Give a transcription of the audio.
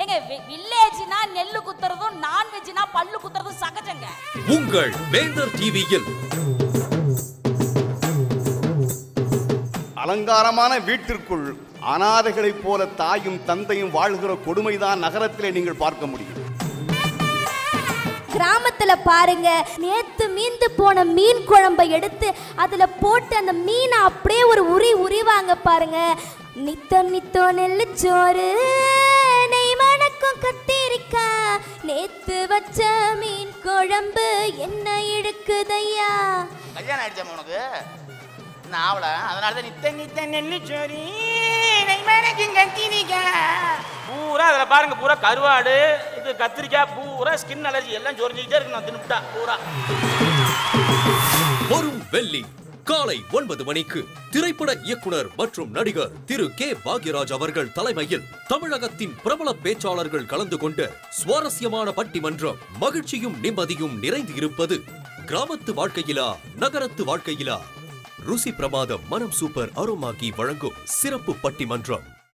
எங்க வில்லேஜ்னா நெல்லு குத்துறதும் நான்வெஜ்னா பல்லு குத்துறதும் சகஜங்க உங்கள் வேந்தர் டிவியில் அலங்காரமான வீட்டிற்குள் அனாதைகளைப் போல தாயும் தந்தையும் வாழ்கிற கொடுமைதான் நகரத்திலே நீங்கள் பார்க்க முடியும் கிராமத்துல பாருங்க நேத்து மீந்து போன மீன் குழம்பை எடுத்து அதுல போட்டு அந்த மீனை அப்படியே ஒரு உரி உரிவாங்க பாருங்க நித்தம் நித்தோ நெல்லு சோறு நெய் மணக்கும் கத்திரிக்கா நேத்து வச்ச மீன் குழம்பு என்ன இழுக்குதையா கல்யாணம் ஆயிடுச்சாமா உனக்கு நான் ஆவல அதனால தான் நித்த நித்த நெல்லு சோரி பூரா அதில் பாருங்க பூரா கருவாடு இது கத்திரிக்காய் பூரா ஸ்கின் அலர்ஜி எல்லாம் சொரிஞ்சுக்கிட்டே இருக்கு நான் தின்னுட்டா பூரா வரும் வெள்ளி காலை ஒன்பது மணிக்கு திரைப்பட இயக்குனர் மற்றும் நடிகர் திரு கே பாக்யராஜ் அவர்கள் தலைமையில் தமிழகத்தின் பிரபல பேச்சாளர்கள் கலந்து கொண்ட சுவாரஸ்யமான பட்டிமன்றம் மகிழ்ச்சியும் நிம்மதியும் நிறைந்து இருப்பது கிராமத்து வாழ்க்கையிலா நகரத்து வாழ்க்கையிலா ருசி பிரமாதம் மனம் சூப்பர் அரோமாகி வழங்கும் சிறப்பு பட்டிமன்றம்